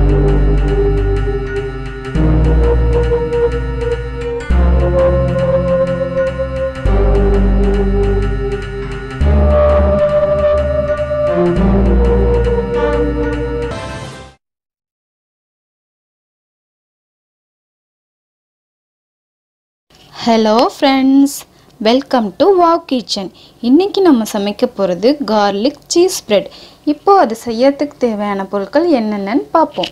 hello friends welcome to wow kitchen இன்றைக்கி நம்ம சமைக்க போகிறது கார்லிக் சீஸ் பிரெட் இப்போது அது செய்யறதுக்கு தேவையான பொருட்கள் என்னென்னு பார்ப்போம்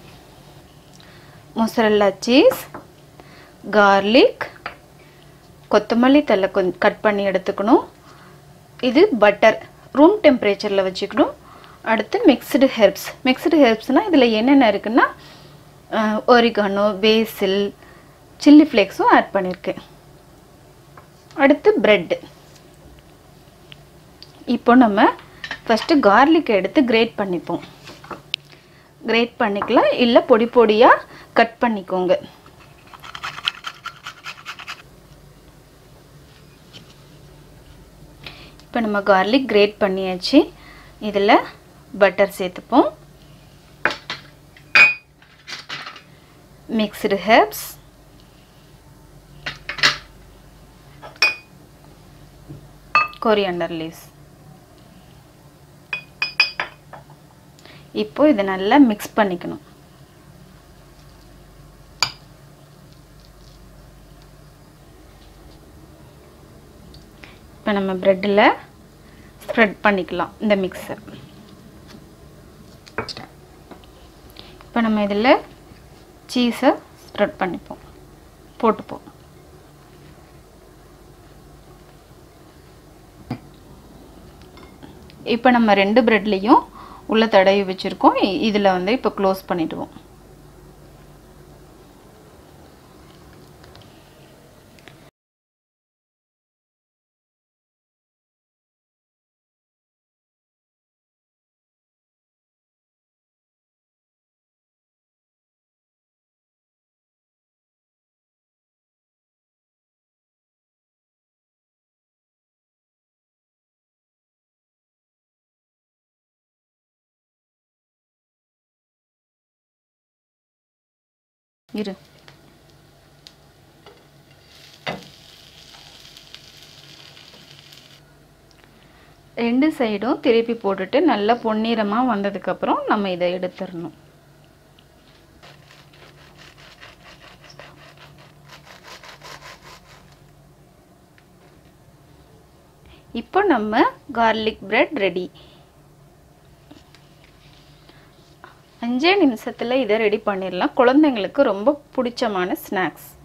மொசரல்லா சீஸ் கார்லிக் கொத்தமல்லி தலை கொஞ்சம் கட் பண்ணி எடுத்துக்கணும் இது பட்டர் ரூம் டெம்பரேச்சரில் வச்சுக்கணும் அடுத்து மிக்ஸ்டு ஹெர்ப்ஸ் மிக்ஸ்டு ஹெர்ப்ஸ்னால் இதில் என்னென்ன இருக்குன்னா ஒரிகானோ பேசில் சில்லி ஃப்ளேக்ஸும் ஆட் பண்ணியிருக்கேன் அடுத்து ப்ரெட்டு இப்போ நம்ம ஃபஸ்ட்டு கார்லிக் எடுத்து கிரேட் பண்ணிப்போம் கிரேட் பண்ணிக்கலாம் இல்லை பொடி பொடியாக கட் பண்ணிக்கோங்க இப்போ நம்ம கார்லிக் கிரேட் பண்ணியாச்சு இதில் பட்டர் சேர்த்துப்போம் மிக்ஸ்டு ஹெர்ப்ஸ் கொரியாண்டர் லீவ்ஸ் இப்போ இதை நல்லா மிக்ஸ் பண்ணிக்கணும் இப்போ நம்ம ப்ரெட்டில் ஸ்ப்ரெட் பண்ணிக்கலாம் இந்த மிக்ஸர் இப்போ நம்ம இதில் சீஸை ஸ்ப்ரெட் பண்ணிப்போம் போட்டுப்போம் இப்போ நம்ம ரெண்டு ப்ரெட்லேயும் உள்ள தடவி வச்சுருக்கோம் இதில் வந்து இப்போ க்ளோஸ் பண்ணிவிடுவோம் இரு ரெண்டு சைடும் திருப்பி போட்டுட்டு நல்லா பொன்னிறமாக வந்ததுக்கப்புறம் நம்ம இதை எடுத்துடணும் இப்போ நம்ம கார்லிக் பிரெட் ரெடி அஞ்சே நிமிஷத்தில் இதை ரெடி பண்ணிடலாம் குழந்தைங்களுக்கு ரொம்ப பிடிச்சமான ஸ்நாக்ஸ்